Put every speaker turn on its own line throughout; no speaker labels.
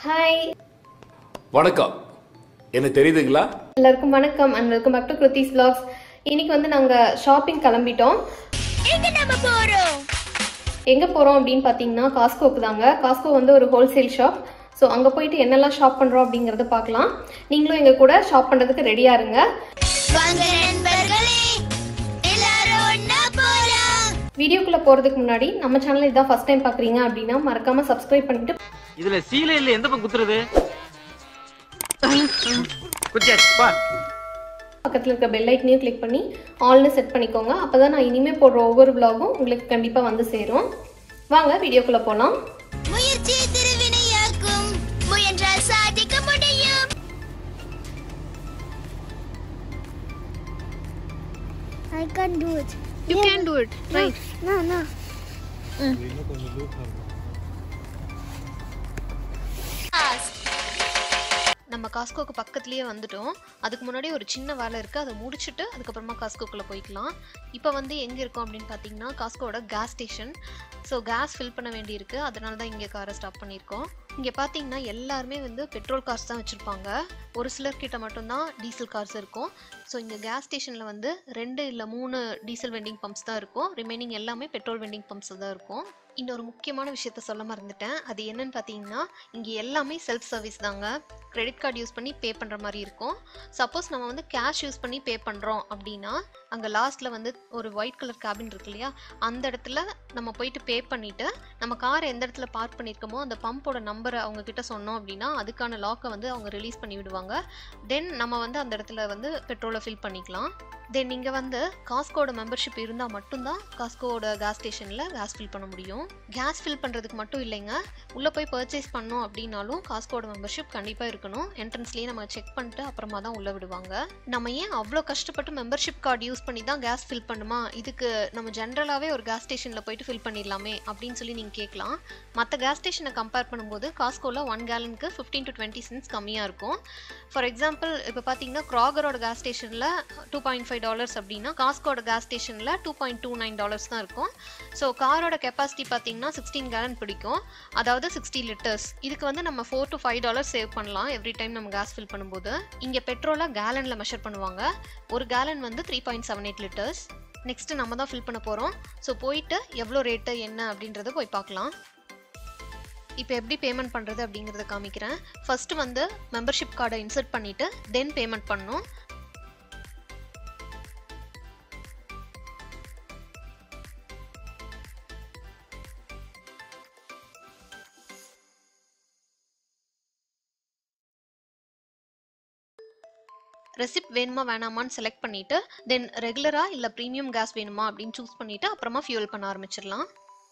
Hi
வணக்கம் என்ன தெரியுதுங்களா
எல்லாருக்கும் வணக்கம் and welcome back to Kruthi's vlogs இன்னைக்கு வந்து நாங்கள் ஷாப்பிங் கிளம்பிட்டோம்
எங்க நம்ம போறோம்
எங்கே போகிறோம் அப்படின்னு பார்த்தீங்கன்னா காஸ்கோக்கு தாங்க காஸ்கோ வந்து ஒரு ஹோல்சேல் ஷாப் ஸோ அங்கே போயிட்டு என்னெல்லாம் ஷாப் பண்ணுறோம் அப்படிங்கிறத பார்க்கலாம் நீங்களும் எங்கள் கூட ஷாப் பண்ணுறதுக்கு ரெடியாக இருங்க
வாங்க நண்பர்களே எல்லாரும் ஒண்ணா போலாம்
வீடியோக்குள்ளே போகிறதுக்கு முன்னாடி நம்ம சேனல் இதான் ஃபஸ்ட் டைம் பார்க்குறீங்க அப்படின்னா மறக்காமல் சப்ஸ்கிரைப் பண்ணிட்டு
இதுல சீலை இல்ல எந்த பக்கம் குத்துறது குத்தியாச்சு பா
பக்கத்தில் இருக்க பெல் ஐக்கனையும் கிளிக் பண்ணி ஆல்னு செட் பண்ணிக்கோங்க அப்போ தான் நான் இனிமேல் போடுற ஒவ்வொரு vlogகும் உங்களுக்கு கண்டிப்பாக வந்து சேரும் வாங்க வீடியோக்குள்ளே போகலாம்
முயற்சி திருவினையாக்கும் முயன்றால் சாதிக்க முடியும்
I can't do it.
You can do it right
No, no.
நம்ம காஸ்கோக்கு பக்கத்துலேயே வந்துட்டோம் அதுக்கு முன்னாடி ஒரு சின்ன வேலை இருக்குது அதை முடிச்சுட்டு அதுக்கப்புறமா காஸ்கோக்குள்ளே போய்க்கலாம் இப்போ வந்து எங்கே இருக்கோம் அப்படின்னு பார்த்தீங்கன்னா காஸ்கோவோட gas station so gas fill பண்ண வேண்டியிருக்கு அதனால தான் இங்கே காரை ஸ்டாப் பண்ணியிருக்கோம் இங்கே பார்த்தீங்கன்னா எல்லாருமே வந்து பெட்ரோல் கார்ஸ் தான் வச்சுருப்பாங்க ஒரு சிலர்கிட்ட மட்டும்தான் டீசல் கார்ஸ் இருக்கும் ஸோ இங்கே கேஸ் ஸ்டேஷனில் வந்து ரெண்டு இல்லை மூணு டீசல் வெண்டிங் பம்ப்ஸ் தான் இருக்கும் ரிமைனிங் எல்லாமே பெட்ரோல் வெண்டிங் பம்ப்ஸ் தான் இருக்கும் இன்னொரு முக்கியமான விஷயத்த சொல்ல மறந்துட்டேன் அது என்னன்னு பார்த்தீங்கன்னா இங்கே எல்லாமே செல்ஃப் சர்வீஸ் தாங்க கிரெடிட் கார்டு யூஸ் பண்ணி பே பண்ணுற மாதிரி இருக்கும் சப்போஸ் நம்ம வந்து கேஷ் யூஸ் பண்ணி பே பண்ணுறோம் அப்படின்னா அங்கே லாஸ்ட்டில் வந்து ஒரு ஒயிட் கலர் கேபின் இருக்கு இல்லையா அந்த இடத்துல நம்ம போயிட்டு பே பண்ணிவிட்டு நம்ம காரை எந்த இடத்துல பார்க் பண்ணியிருக்கோமோ அந்த பம்போட நம்பரை அவங்க கிட்ட சொன்னோம் அப்படின்னா அதுக்கான லாக்கை வந்து அவங்க ரிலீஸ் பண்ணி விடுவாங்க தென் நம்ம வந்து அந்த இடத்துல வந்து பெட்ரோலை ஃபில் பண்ணிக்கலாம் தென் நீங்கள் வந்து காஸ்கோட மெம்பர்ஷிப் இருந்தால் மட்டும்தான் காஸ்கோட கேஸ் ஸ்டேஷனில் கேஸ் ஃபில் பண்ண முடியும் கேஸ் ஃபில் பண்ணுறதுக்கு மட்டும் இல்லைங்க உள்ளே போய் பர்ச்சேஸ் பண்ணோம் அப்படின்னாலும் காஸ்கோட மெம்பர்ஷிப் கண்டிப்பாக இருக்கணும் என்ட்ரன்ஸ்லேயே நம்ம செக் பண்ணிட்டு அப்புறமா தான் உள்ளே விடுவாங்க நம்ம ஏன் அவ்வளோ கஷ்டப்பட்டு மெம்பர்ஷிப் கார்டு யூஸ் பண்ணி தான் கேஸ் ஃபில் பண்ணுமா இதுக்கு நம்ம ஜென்ரலாகவே ஒரு கேஸ் ஸ்டேஷனில் போயிட்டு ஃபில் பண்ணிடலாமே அப்படின்னு சொல்லி நீங்கள் கேட்கலாம் மற்ற கேஸ் ஸ்டேஷனை கம்பேர் பண்ணும்போது காஸ்கோவில் ஒன் கேலனுக்கு ஃபிஃப்டீன் டு டுவெண்ட்டி சென்ட்ஸ் கம்மியாக இருக்கும் ஃபார் எக்ஸாம்பிள் இப்போ பார்த்தீங்கன்னா க்ராகரோட கேஸ் ஸ்டேஷனில் டூ பாயிண்ட் ஃபைவ் டாலர்ஸ் அப்படின்னா காஸ்கோட கேஸ் ஸ்டேஷனில் two point two nine dollars தான் இருக்கும் ஸோ காரோட கெப்பாசிட்டி பார்த்தீங்கன்னா சிக்ஸ்டீன் கேலன் பிடிக்கும் அதாவது சிக்ஸ்டி லிட்டர்ஸ் இதுக்கு வந்து நம்ம four to five dollars save பண்ணலாம் எவ்ரி டைம் நம்ம கேஸ் ஃபில் பண்ணும்போது இங்கே பெட்ரோலை கேலனில் மெஷர் பண்ணுவாங்க ஒரு கேலன் வந்து three point seven eight litres next நம்ம தான் ஃபில் பண்ண போகிறோம் ஸோ போயிட்டு எவ்வளோ ரேட்டு என்ன அப்படின்றத போய் பார்க்கலாம் இப்போ எப்படி பேமெண்ட் பண்ணுறது அப்படிங்கிறத காமிக்கிறேன் ஃபர்ஸ்ட் வந்து மெம்பர்ஷிப் கார்டை இன்சர்ட் பண்ணிவிட்டு தென் பேமெண்ட் பண்ணணும் ரெசிப்ட் வேணுமா வேணாமான்னு செலக்ட் பண்ணிவிட்டு தென் ரெகுலராக இல்லை ப்ரீமியம் கேஸ் வேணுமா அப்படின்னு சூஸ் பண்ணிவிட்டு அப்புறமா ஃபியூல் பண்ண ஆரம்பிச்சிடலாம்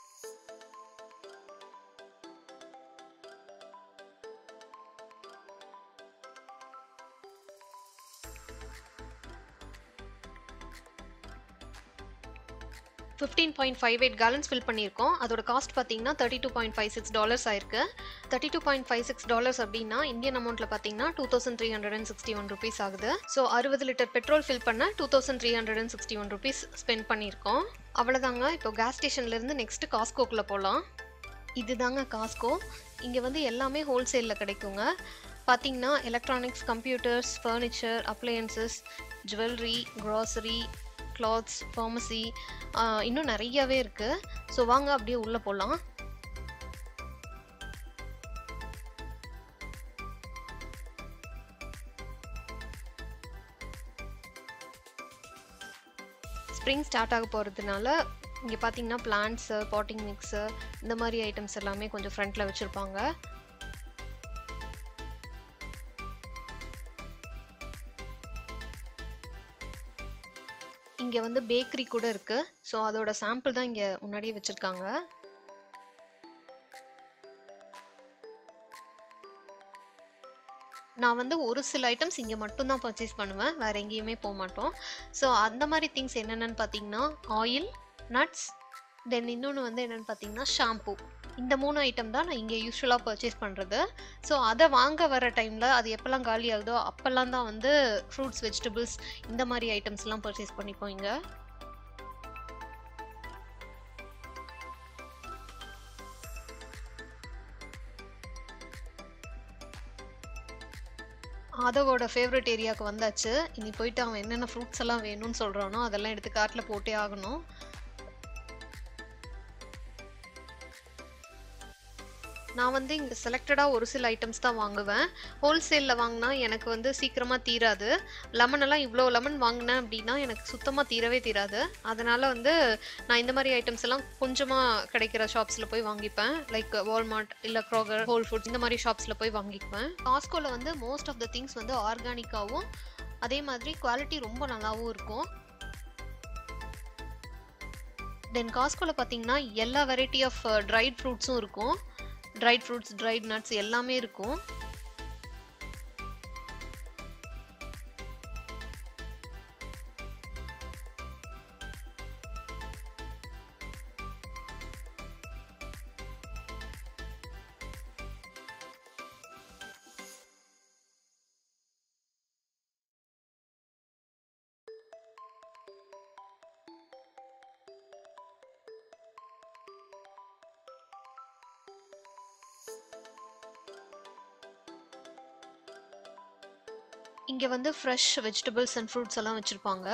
fifteen point five eight gallons fill பண்ணியிருக்கோம் அதோட காஸ்ட் பார்த்தீங்கன்னா thirty two point five six dollars ஆயிருக்கு thirty two point five six dollars அப்படின்னா இந்தியன் அமௌண்ட்டில் பார்த்தீங்கன்னா two thousand three hundred and sixty one rupees ஆகுது ஸோ அறுபது லிட்டர் பெட்ரோல் ஃபில் பண்ண two thousand three hundred and sixty one rupees spend பண்ணியிருக்கோம் அவ்வளோதாங்க இப்போ கேஸ் ஸ்டேஷன்லேருந்து நெக்ஸ்ட்டு காஸ்கோக்குள்ளே போகலாம் இதுதாங்க காஸ்கோ இங்கே வந்து எல்லாமே ஹோல்சேலில் கிடைக்குங்க பார்த்தீங்கன்னா electronics computers furniture appliances jewellery grocery clothes pharmacy இன்னும் நிறையவே இருக்குது ஸோ வாங்க அப்படியே உள்ளே போகலாம் ஸ்ப்ரிங் ஸ்டார்ட் ஆக போகிறதுனால இங்கே பார்த்தீங்கன்னா பிளான்ட்ஸு பாட்டிங் மிக்ஸு இந்த மாதிரி ஐட்டம்ஸ் எல்லாமே கொஞ்சம் ஃப்ரண்ட்டில் வச்சுருப்பாங்க இங்கே வந்து பேக்கரி கூட இருக்குது ஸோ அதோட சாம்பிள் தான் இங்கே முன்னாடியே வச்சுருக்காங்க நான் வந்து ஒரு சில ஐட்டம்ஸ் இங்கே மட்டும்தான் பர்ச்சேஸ் பண்ணுவேன் வேறு எங்கேயுமே போக மாட்டோம் ஸோ அந்த மாதிரி திங்ஸ் என்னென்னு பார்த்தீங்கன்னா ஆயில் நட்ஸ் தென் இன்னொன்று வந்து என்னென்னு பார்த்தீங்கன்னா ஷாம்பூ இந்த மூணு ஐட்டம் தான் நான் இங்கே யூஸ்வலாக பர்ச்சேஸ் பண்ணுறது ஸோ அதை வாங்க வர டைமில் அது எப்போல்லாம் காலி ஆகுதோ அப்போல்லாம் தான் வந்து ஃப்ரூட்ஸ் வெஜிடபிள்ஸ் இந்த மாதிரி ஐட்டம்ஸ்லாம் பர்ச்சேஸ் பண்ணிப்போம் இங்கே ஆதவோட ஃபேவரட் ஏரியாவுக்கு வந்தாச்சு இனி போயிட்டு அவன் என்னென்ன ஃப்ரூட்ஸ் எல்லாம் வேணும்னு சொல்கிறானோ அதெல்லாம் எடுத்து காட்டில் போட்டே ஆகணும் நான் வந்து இங்கே செலக்டடாக ஒரு சில ஐட்டம்ஸ் தான் வாங்குவேன் ஹோல்சேலில் வாங்கினா எனக்கு வந்து சீக்கிரமாக தீராது லெமன் எல்லாம் இவ்வளோ லெமன் வாங்கினேன் அப்படின்னா எனக்கு சுத்தமாக தீரவே தீராது அதனால் வந்து நான் இந்த மாதிரி ஐட்டம்ஸ் எல்லாம் கொஞ்சமாக கிடைக்கிற ஷாப்ஸில் போய் வாங்கிப்பேன் லைக் வால்மார்ட் இல்லை க்ரோகர் ஹோல் ஃபுட்ஸ் இந்த மாதிரி ஷாப்ஸில் போய் வாங்கிக்குவேன் காஸ்கோவில் வந்து மோஸ்ட் ஆஃப் த திங்ஸ் வந்து ஆர்கானிக்காகவும் அதே மாதிரி குவாலிட்டி ரொம்ப நல்லாவும் இருக்கும் தென் காஸ்கோவில் பார்த்தீங்கன்னா எல்லா வெரைட்டி ஆஃப் ட்ரைட் ஃப்ரூட்ஸும் இருக்கும் ட்ரைட் ஃப்ரூட்ஸ் ட்ரைட் நட்ஸ் எல்லாமே இருக்கும் இங்கே வந்து ஃப்ரெஷ் வெஜிடபிள்ஸ் அண்ட் ஃப்ரூட்ஸ் எல்லாம் வச்சுருப்பாங்க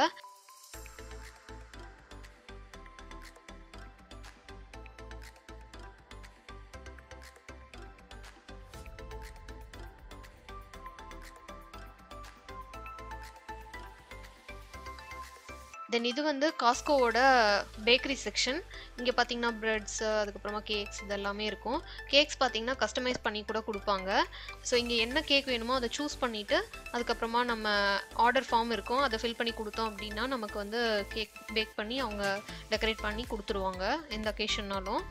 தென் இது வந்து காஸ்கோவோட பேக்கரி செக்ஷன் இங்கே பார்த்தீங்கன்னா ப்ரெட்ஸ் அதுக்கப்புறமா கேக்ஸ் இது எல்லாமே இருக்கும் கேக்ஸ் பார்த்தீங்கன்னா கஸ்டமைஸ் பண்ணி கூட கொடுப்பாங்க ஸோ இங்கே என்ன கேக் வேணுமோ அதை சூஸ் பண்ணிவிட்டு அதுக்கப்புறமா நம்ம ஆர்டர் ஃபார்ம் இருக்கும் அதை ஃபில் பண்ணி கொடுத்தோம் அப்படின்னா நமக்கு வந்து கேக் பேக் பண்ணி அவங்க டெக்கரேட் பண்ணி கொடுத்துருவாங்க எந்த அக்கேஷன்னாலும்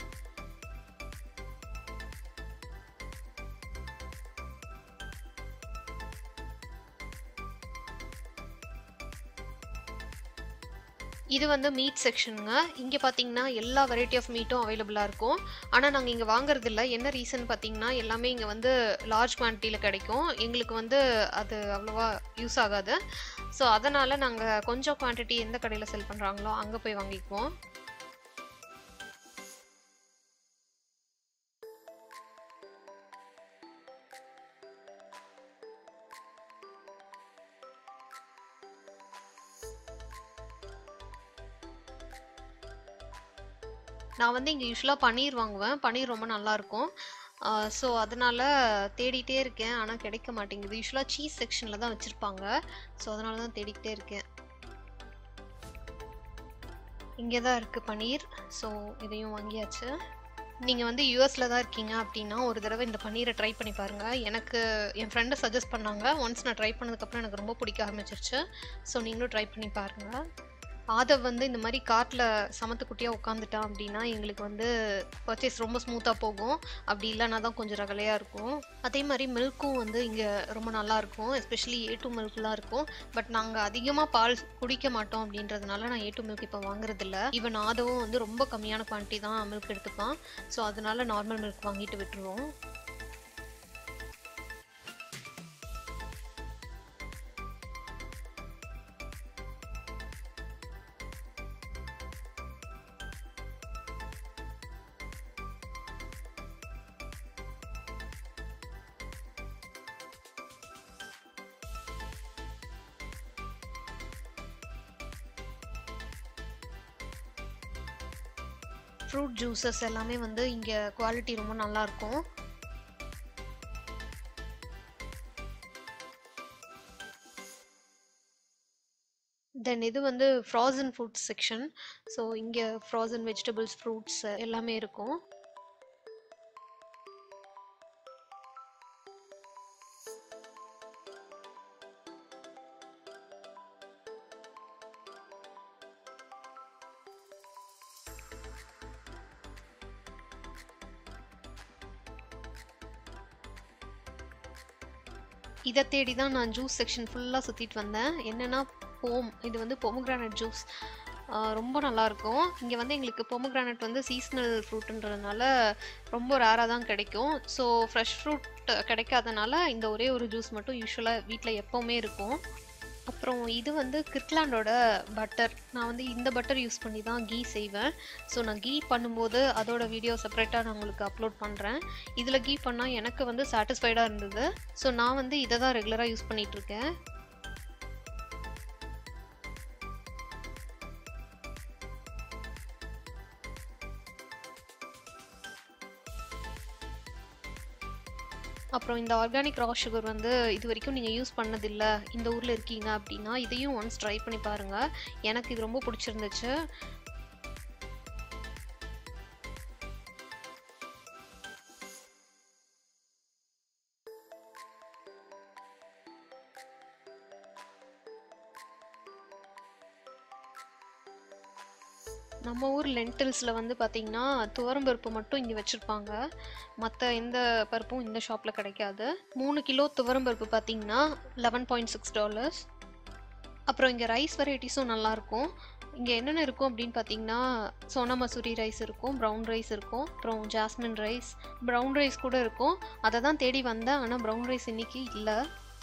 இது வந்து மீட் செக்ஷனுங்க இங்கே பார்த்தீங்கன்னா எல்லா வெரைட்டி ஆஃப் மீட்டும் அவைலபிளாக இருக்கும் ஆனால் நாங்கள் இங்கே வாங்குறது இல்லை என்ன ரீசன் பார்த்தீங்கன்னா எல்லாமே இங்கே வந்து லார்ஜ் குவான்டிட்டியில் கிடைக்கும் எங்களுக்கு வந்து அது அவ்வளோவா யூஸ் ஆகாது ஸோ அதனால் நாங்கள் கொஞ்சம் குவான்டிட்டி எந்த கடையில் செல் பண்ணுறாங்களோ அங்கே போய் வாங்கிக்குவோம் நான் வந்து இங்கே யூஸ்வலாக பன்னீர் வாங்குவேன் பன்னீர் ரொம்ப நல்லாயிருக்கும் ஸோ அதனால் தேடிட்டே இருக்கேன் ஆனால் கிடைக்க மாட்டேங்குது யூஸ்வலாக சீஸ் செக்ஷனில் தான் வச்சுருப்பாங்க ஸோ அதனால தான் தேடிக்கிட்டே இருக்கேன் இங்கே தான் இருக்குது பன்னீர் ஸோ இதையும் வாங்கியாச்சு நீங்கள் வந்து யூஎஸில் தான் இருக்கீங்க அப்படின்னா ஒரு தடவை இந்த பன்னீரை ட்ரை பண்ணி பாருங்கள் எனக்கு என் ஃப்ரெண்டு சஜஸ்ட் பண்ணாங்க ஒன்ஸ் நான் ட்ரை பண்ணதுக்கப்புறம் எனக்கு ரொம்ப பிடிக்க ஆரம்பிச்சிருச்சு ஸோ நீங்களும் ட்ரை பண்ணி பாருங்கள் ஆதவ் வந்து இந்த மாதிரி காட்டில் சமத்து குட்டியாக உட்காந்துட்டான் அப்படின்னா எங்களுக்கு வந்து பர்ச்சேஸ் ரொம்ப ஸ்மூத்தாக போகும் அப்படி இல்லைனா தான் கொஞ்சம் ரகலையாக இருக்கும் அதே மாதிரி மில்க்கும் வந்து இங்கே ரொம்ப நல்லா இருக்கும் எஸ்பெஷலி ஏ டூ மில்க்லாம் இருக்கும் பட் நாங்கள் அதிகமாக பால் குடிக்க மாட்டோம் அப்படின்றதுனால நான் ஏ டூ மில்க் இப்போ வாங்குறதில்ல ஈவன் ஆதவும் வந்து ரொம்ப கம்மியான குவான்டிட்டி தான் மில்க் எடுத்துப்பான் ஸோ அதனால நார்மல் மில்க் வாங்கிட்டு விட்டுருவோம் ஃப்ரூட் ஜூஸஸ் எல்லாமே வந்து இங்கே குவாலிட்டி ரொம்ப நல்லா இருக்கும் தென் இது வந்து ஃப்ராசன் ஃப்ரூட்ஸ் செக்ஷன் ஸோ இங்கே ஃப்ராசன் வெஜிடபிள்ஸ் ஃப்ரூட்ஸ் எல்லாமே இருக்கும் இதை தேடி தான் நான் ஜூஸ் செக்ஷன் ஃபுல்லாக சுற்றிட்டு வந்தேன் என்னென்னா போம் இது வந்து பொமக்ரானட் ஜூஸ் ரொம்ப நல்லாயிருக்கும் இங்கே வந்து எங்களுக்கு பொமக்ரானட் வந்து சீஸ்னல் ஃப்ரூட்டுன்றதுனால ரொம்ப ரேராக தான் கிடைக்கும் ஸோ ஃப்ரெஷ் ஃப்ரூட் கிடைக்காதனால இந்த ஒரே ஒரு ஜூஸ் மட்டும் யூஸ்வலாக வீட்டில் எப்போவுமே இருக்கும் அப்புறம் இது வந்து கிர்க்லாண்டோட பட்டர் நான் வந்து இந்த பட்டர் யூஸ் பண்ணி தான் கீ செய்வேன் ஸோ நான் கீ பண்ணும்போது அதோட வீடியோ செப்பரேட்டாக நான் உங்களுக்கு அப்லோட் பண்ணுறேன் இதில் கீ பண்ணால் எனக்கு வந்து சாட்டிஸ்ஃபைடாக இருந்தது ஸோ நான் வந்து இதை தான் ரெகுலராக யூஸ் பண்ணிட்டு இருக்கேன் அப்புறம் இந்த ஆர்கானிக் ரா சுகர் வந்து இது வரைக்கும் நீங்கள் யூஸ் பண்ணதில்லை இந்த ஊரில் இருக்கீங்க அப்படின்னா இதையும் ஒன்ஸ் ட்ரை பண்ணி பாருங்கள் எனக்கு இது ரொம்ப பிடிச்சிருந்துச்சு நம்ம ஊர் லென்டில்ஸில் வந்து பார்த்தீங்கன்னா துவரம்பருப்பு மட்டும் இங்கே வச்சுருப்பாங்க மற்ற எந்த பருப்பும் இந்த ஷாப்பில் கிடைக்காது மூணு கிலோ துவரம்பருப்பு பார்த்தீங்கன்னா லெவன் பாயிண்ட் சிக்ஸ் டாலர்ஸ் அப்புறம் இங்கே ரைஸ் வெரைட்டிஸும் நல்லாயிருக்கும் இங்கே என்னென்ன இருக்கும் அப்படின்னு பார்த்தீங்கன்னா சோனா மசூரி ரைஸ் இருக்கும் ப்ரௌன் ரைஸ் இருக்கும் அப்புறம் ஜாஸ்மின் ரைஸ் ப்ரௌன் ரைஸ் கூட இருக்கும் அதை தான் தேடி வந்தேன் ஆனால் ப்ரௌன் ரைஸ் இன்னைக்கு இல்லை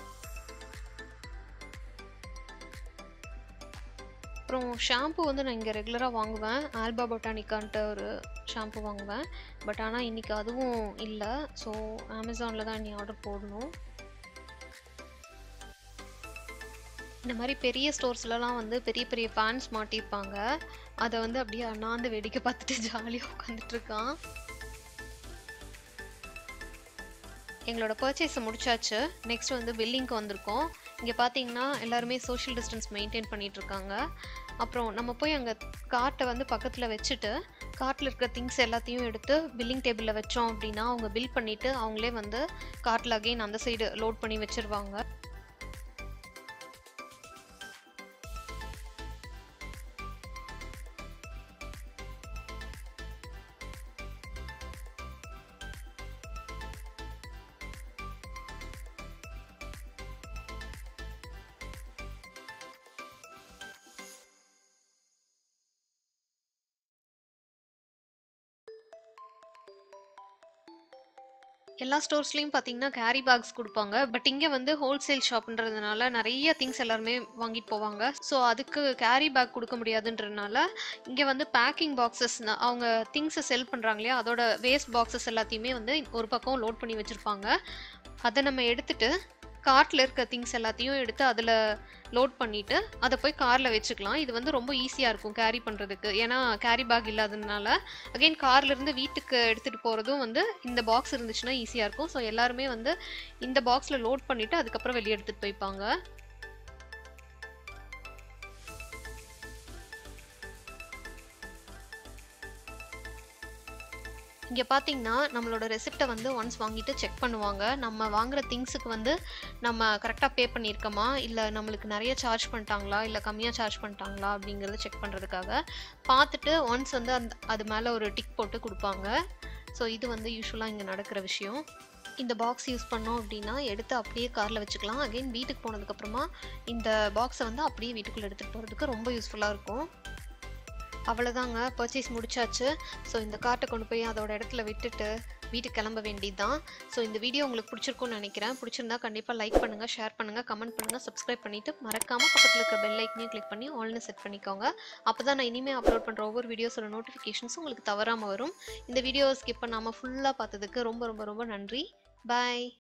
அப்புறம் ஷாம்பு வந்து நான் இங்கே ரெகுலராக வாங்குவேன் ஆல்பா பொட்டானிக்கான்ட்டு ஒரு ஷாம்பு வாங்குவேன் பட் ஆனால் இன்றைக்கி அதுவும் இல்லை ஸோ அமேசானில் தான் இனி ஆர்டர் போடணும் இந்த மாதிரி பெரிய ஸ்டோர்ஸ்லலாம் வந்து பெரிய பெரிய ஃபேன்ஸ் மாட்டியிருப்பாங்க அதை வந்து அப்படியே அண்ணாந்து வேடிக்கை பார்த்துட்டு ஜாலியாக உட்காந்துட்டு இருக்கான் எங்களோட பர்ச்சேஸை முடிச்சாச்சு நெக்ஸ்ட் வந்து பில்லிங்க்கு வந்திருக்கோம் இங்கே பார்த்தீங்கன்னா எல்லாருமே சோஷியல் டிஸ்டன்ஸ் மெயின்டைன் பண்ணிட்டு இருக்காங்க அப்புறம் நம்ம போய் அங்கே கார்ட்டை வந்து பக்கத்தில் வச்சுட்டு கார்ட்டில் இருக்கிற திங்ஸ் எல்லாத்தையும் எடுத்து பில்லிங் டேபிளில் வச்சோம் அப்படின்னா அவங்க பில் பண்ணிவிட்டு அவங்களே வந்து கார்ட்டில் அகைன் அந்த சைடு லோட் பண்ணி வச்சுருவாங்க எல்லா ஸ்டோர்ஸ்லையும் பார்த்தீங்கன்னா கேரி பேக்ஸ் கொடுப்பாங்க பட் இங்கே வந்து ஹோல்சேல் ஷாப்ன்றதுனால நிறைய திங்ஸ் எல்லாருமே வாங்கிட்டு போவாங்க ஸோ அதுக்கு கேரி பேக் கொடுக்க முடியாதுன்றதுனால இங்கே வந்து பேக்கிங் பாக்ஸஸ் அவங்க திங்ஸை செல் பண்ணுறாங்க இல்லையா அதோட வேஸ்ட் பாக்ஸஸ் எல்லாத்தையுமே வந்து ஒரு பக்கம் லோட் பண்ணி வச்சுருப்பாங்க அதை நம்ம எடுத்துட்டு கார்ட்டில் இருக்க திங்ஸ் எல்லாத்தையும் எடுத்து அதில் லோட் பண்ணிவிட்டு அதை போய் காரில் வச்சுக்கலாம் இது வந்து ரொம்ப ஈஸியாக இருக்கும் கேரி பண்ணுறதுக்கு ஏன்னா கேரி பேக் இல்லாததுனால அகைன் கார்லேருந்து வீட்டுக்கு எடுத்துகிட்டு போகிறதும் வந்து இந்த பாக்ஸ் இருந்துச்சுன்னா ஈஸியாக இருக்கும் ஸோ எல்லாருமே வந்து இந்த பாக்ஸில் லோட் பண்ணிவிட்டு அதுக்கப்புறம் வெளியே எடுத்துகிட்டு போய்ப்பாங்க இங்கே பார்த்தீங்கன்னா நம்மளோட ரெசிப்டை வந்து ஒன்ஸ் வாங்கிட்டு செக் பண்ணுவாங்க நம்ம வாங்குற திங்ஸுக்கு வந்து நம்ம கரெக்டாக பே பண்ணியிருக்கோமா இல்லை நம்மளுக்கு நிறைய சார்ஜ் பண்ணிட்டாங்களா இல்லை கம்மியாக சார்ஜ் பண்ணிட்டாங்களா அப்படிங்கிறத செக் பண்ணுறதுக்காக பார்த்துட்டு ஒன்ஸ் வந்து அந்த அது மேலே ஒரு டிக் போட்டு கொடுப்பாங்க ஸோ இது வந்து யூஸ்வலாக இங்கே நடக்கிற விஷயம் இந்த பாக்ஸ் யூஸ் பண்ணோம் அப்படின்னா எடுத்து அப்படியே காரில் வச்சுக்கலாம் அகைன் வீட்டுக்கு போனதுக்கப்புறமா இந்த பாக்ஸை வந்து அப்படியே வீட்டுக்குள்ளே எடுத்துகிட்டு போகிறதுக்கு ரொம்ப யூஸ்ஃபுல்லாக இருக்கும் அவ்வளோதாங்க பர்ச்சேஸ் முடிச்சாச்சு ஸோ இந்த கார்ட்டை கொண்டு போய் அதோட இடத்துல விட்டுட்டு வீட்டுக்கு கிளம்ப வேண்டியது தான் ஸோ இந்த வீடியோ உங்களுக்கு பிடிச்சிருக்கும்னு நினைக்கிறேன் பிடிச்சிருந்தா கண்டிப்பாக லைக் பண்ணுங்கள் ஷேர் பண்ணுங்கள் கமெண்ட் பண்ணுங்கள் சப்ஸ்கிரைப் பண்ணிவிட்டு மறக்காமல் பக்கத்தில் இருக்க பெல் ஐக்கனையும் கிளிக் பண்ணி ஆல்னு செட் பண்ணிக்கோங்க அப்போ தான் நான் இனிமேல் அப்லோட் பண்ணுற ஒவ்வொரு வீடியோஸோட நோட்டிஃபிகேஷன்ஸும் உங்களுக்கு தவறாமல் வரும் இந்த வீடியோ ஸ்கிப் பண்ணாமல் ஃபுல்லாக பார்த்ததுக்கு ரொம்ப ரொம்ப ரொம்ப நன்றி பாய்